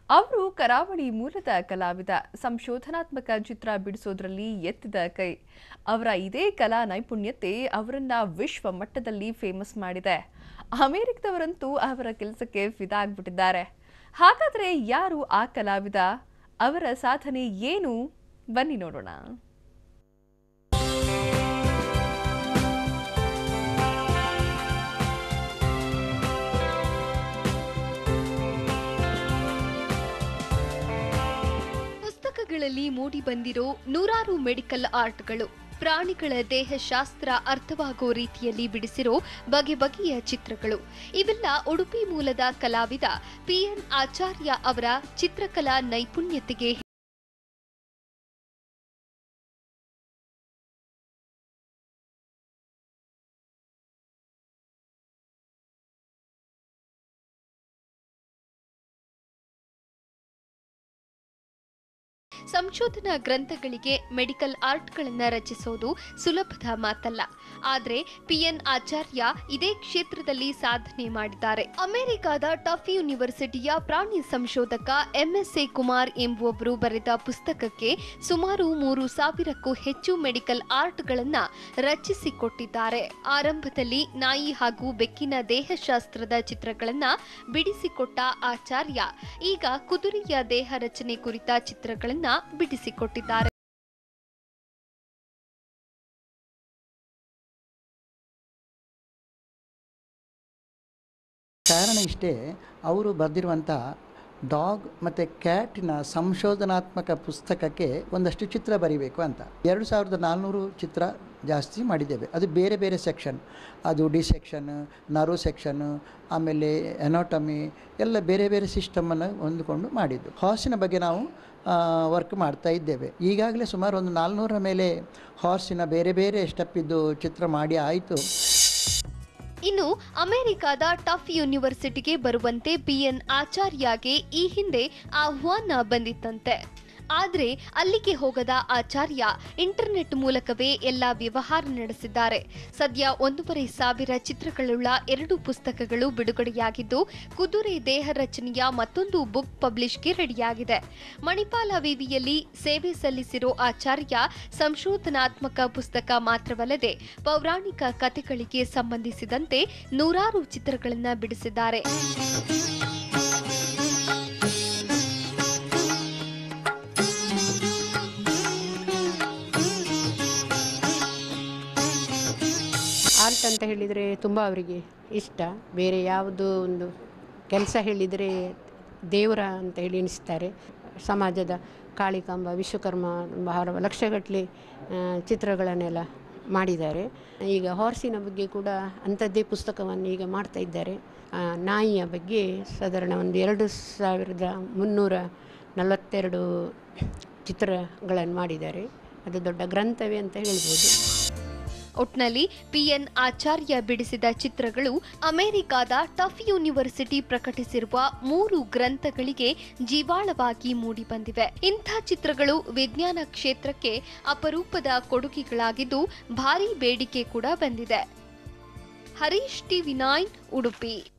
ಅವರು ಕರಾವಳಿ ಮೂಲದ ಕಲಾವಿದ ಸಂಶೋಧನಾತ್ಮಕ ಚಿತ್ರ ಬಿಡಿಸೋದ್ರಲ್ಲಿ ಎತ್ತಿದ ಕೈ ಅವರ ಇದೇ ಕಲಾ ನೈಪುಣ್ಯತೆ ಅವರನ್ನ ವಿಶ್ವ ಮಟ್ಟದಲ್ಲಿ ಫೇಮಸ್ ಮಾಡಿದೆ ಅಮೆರಿಕದವರಂತೂ ಅವರ ಕೆಲಸಕ್ಕೆ ಫಿದಾ ಆಗ್ಬಿಟ್ಟಿದ್ದಾರೆ ಹಾಗಾದ್ರೆ ಯಾರು ಆ ಕಲಾವಿದ ಅವರ ಸಾಧನೆ ಏನು ಬನ್ನಿ ನೋಡೋಣ ಪುಸ್ತಕಗಳಲ್ಲಿ ಮೂಡಿಬಂದಿರೋ ನೂರಾರು ಮೆಡಿಕಲ್ ಆರ್ಟ್ಗಳು ಪ್ರಾಣಿಗಳ ದೇಹಶಾಸ್ತ್ರ ಅರ್ಥವಾಗೋ ರೀತಿಯಲ್ಲಿ ಬಿಡಿಸಿರೋ ಬಗೆ ಬಗೆಯ ಚಿತ್ರಗಳು ಇವೆಲ್ಲ ಉಡುಪಿ ಮೂಲದ ಕಲಾವಿದ ಪಿಎನ್ ಆಚಾರ್ಯ ಅವರ ಚಿತ್ರಕಲಾ ನೈಪುಣ್ಯತೆಗೆ ಸಂಶೋಧನಾ ಗ್ರಂಥಗಳಿಗೆ ಮೆಡಿಕಲ್ ಆರ್ಟ್ಗಳನ್ನು ರಚಿಸೋದು ಸುಲಭದ ಮಾತಲ್ಲ ಆದ್ರೆ ಪಿಎನ್ ಆಚಾರ್ಯ ಇದೇ ಕ್ಷೇತ್ರದಲ್ಲಿ ಸಾಧನೆ ಮಾಡಿದ್ದಾರೆ ಅಮೆರಿಕದ ಟಫ್ ಯೂನಿವರ್ಸಿಟಿಯ ಪ್ರಾಣಿ ಸಂಶೋಧಕ ಎಂಎಸ್ಎ ಕುಮಾರ್ ಎಂಬುವವರು ಬರೆದ ಪುಸ್ತಕಕ್ಕೆ ಸುಮಾರು ಮೂರು ಸಾವಿರಕ್ಕೂ ಹೆಚ್ಚು ಮೆಡಿಕಲ್ ಆರ್ಟ್ಗಳನ್ನ ರಚಿಸಿಕೊಟ್ಟಿದ್ದಾರೆ ಆರಂಭದಲ್ಲಿ ನಾಯಿ ಹಾಗೂ ಬೆಕ್ಕಿನ ದೇಹಶಾಸ್ತ್ರದ ಚಿತ್ರಗಳನ್ನ ಬಿಡಿಸಿಕೊಟ್ಟ ಆಚಾರ್ಯ ಈಗ ಕುದುರೆಯ ದೇಹ ರಚನೆ ಕುರಿತ ಚಿತ್ರಗಳನ್ನ ಬಿಡಿಸಿಕೊಟ್ಟಿದ್ದಾರೆ ಕಾರಣ ಇಷ್ಟೇ ಅವರು ಬರೆದಿರುವಂಥ ಡಾಗ್ ಮತ್ತು ಕ್ಯಾಟಿನ ಸಂಶೋಧನಾತ್ಮಕ ಪುಸ್ತಕಕ್ಕೆ ಒಂದಷ್ಟು ಚಿತ್ರ ಬರಿಬೇಕು ಅಂತ ಎರಡು ಸಾವಿರದ ನಾಲ್ನೂರು ಚಿತ್ರ ಜಾಸ್ತಿ ಮಾಡಿದ್ದೇವೆ ಅದು ಬೇರೆ ಬೇರೆ ಸೆಕ್ಷನ್ ಅದು ಡಿ ಸೆಕ್ಷನ್ ನರ್ವ್ ಸೆಕ್ಷನ್ ಆಮೇಲೆ ಎನಾಟಮಿ ಎಲ್ಲ ಬೇರೆ ಬೇರೆ ಸಿಸ್ಟಮನ್ನು ಹೊಂದಿಕೊಂಡು ಮಾಡಿದ್ದು ಹಾರ್ಸಿನ ಬಗ್ಗೆ ನಾವು ವರ್ಕ್ ಮಾಡ್ತಾ ಇದ್ದೇವೆ ಈಗಾಗಲೇ ಸುಮಾರು ಒಂದು ನಾಲ್ನೂರರ ಮೇಲೆ ಹಾರ್ಸಿನ ಬೇರೆ ಬೇರೆ ಸ್ಟೆಪ್ಪಿದ್ದು ಚಿತ್ರ ಮಾಡಿ ಆಯಿತು ಇನ್ನು ಅಮೆರಿಕದ ಟಫ್ ಯೂನಿವರ್ಸಿಟಿಗೆ ಬರುವಂತೆ ಬಿಎನ್ ಆಚಾರ್ಯಗೆ ಈ ಹಿಂದೆ ಆಹ್ವಾನ ಬಂದಿತ್ತಂತೆ ಆದ್ರೆ ಅಲ್ಲಿಗೆ ಹೋಗದ ಆಚಾರ್ಯ ಇಂಟರ್ನೆಟ್ ಮೂಲಕವೇ ಎಲ್ಲ ವ್ಯವಹಾರ ನಡೆಸಿದ್ದಾರೆ ಸದ್ಯ ಒಂದೂವರೆ ಸಾವಿರ ಚಿತ್ರಗಳುಳ್ಳ ಎರಡು ಪುಸ್ತಕಗಳು ಬಿಡುಗಡೆಯಾಗಿದ್ದು ಕುದುರೆ ದೇಹ ರಚನೆಯ ಮತ್ತೊಂದು ಬುಕ್ ಪಬ್ಲಿಷ್ಗೆ ರೆಡಿಯಾಗಿದೆ ಮಣಿಪಾಲ ವಿವಿಯಲ್ಲಿ ಸೇವೆ ಸಲ್ಲಿಸಿರೋ ಆಚಾರ್ಯ ಸಂಶೋಧನಾತ್ಮಕ ಪುಸ್ತಕ ಮಾತ್ರವಲ್ಲದೆ ಪೌರಾಣಿಕ ಕಥೆಗಳಿಗೆ ಸಂಬಂಧಿಸಿದಂತೆ ನೂರಾರು ಚಿತ್ರಗಳನ್ನು ಬಿಡಿಸಿದ್ದಾರೆ ಆರ್ಟ್ ಅಂತ ಹೇಳಿದರೆ ತುಂಬ ಅವರಿಗೆ ಇಷ್ಟ ಬೇರೆ ಯಾವುದೋ ಒಂದು ಕೆಲಸ ಹೇಳಿದರೆ ದೇವರ ಅಂತ ಹೇಳಿ ಎಣಿಸ್ತಾರೆ ಸಮಾಜದ ಕಾಳಿಕಾಂಬ ವಿಶ್ವಕರ್ಮ ಬಹಳ ಲಕ್ಷಗಟ್ಟಲೆ ಚಿತ್ರಗಳನ್ನೆಲ್ಲ ಮಾಡಿದ್ದಾರೆ ಈಗ ಹಾರ್ಸಿನ ಬಗ್ಗೆ ಕೂಡ ಅಂಥದ್ದೇ ಪುಸ್ತಕವನ್ನು ಈಗ ಮಾಡ್ತಾ ಇದ್ದಾರೆ ಆ, ನಾಯಿಯ ಬಗ್ಗೆ ಸಾಧಾರಣ ಒಂದು ಎರಡು ಸಾವಿರದ ಮುನ್ನೂರ ನಲವತ್ತೆರಡು ಚಿತ್ರಗಳನ್ನು ಮಾಡಿದ್ದಾರೆ ಅದು ದೊಡ್ಡ ಗ್ರಂಥವೇ ಅಂತ ಹೇಳ್ಬೋದು ಒಟ್ನಲ್ಲಿ ಪಿಎನ್ ಆಚಾರ್ಯ ಬಿಡಿಸಿದ ಚಿತ್ರಗಳು ಅಮೆರಿಕದ ಟಫ್ ಯೂನಿವರ್ಸಿಟಿ ಪ್ರಕಟಿಸಿರುವ ಮೂರು ಗ್ರಂಥಗಳಿಗೆ ಜೀವಾಳವಾಗಿ ಮೂಡಿಬಂದಿವೆ ಇಂಥ ಚಿತ್ರಗಳು ವಿಜ್ಞಾನ ಕ್ಷೇತ್ರಕ್ಕೆ ಅಪರೂಪದ ಕೊಡುಗೆಗಳಾಗಿದ್ದು ಭಾರೀ ಬೇಡಿಕೆ ಕೂಡ ಬಂದಿದೆ ಹರೀಶ್ ಟಿ ವಿನಾಯ್ ಉಡುಪಿ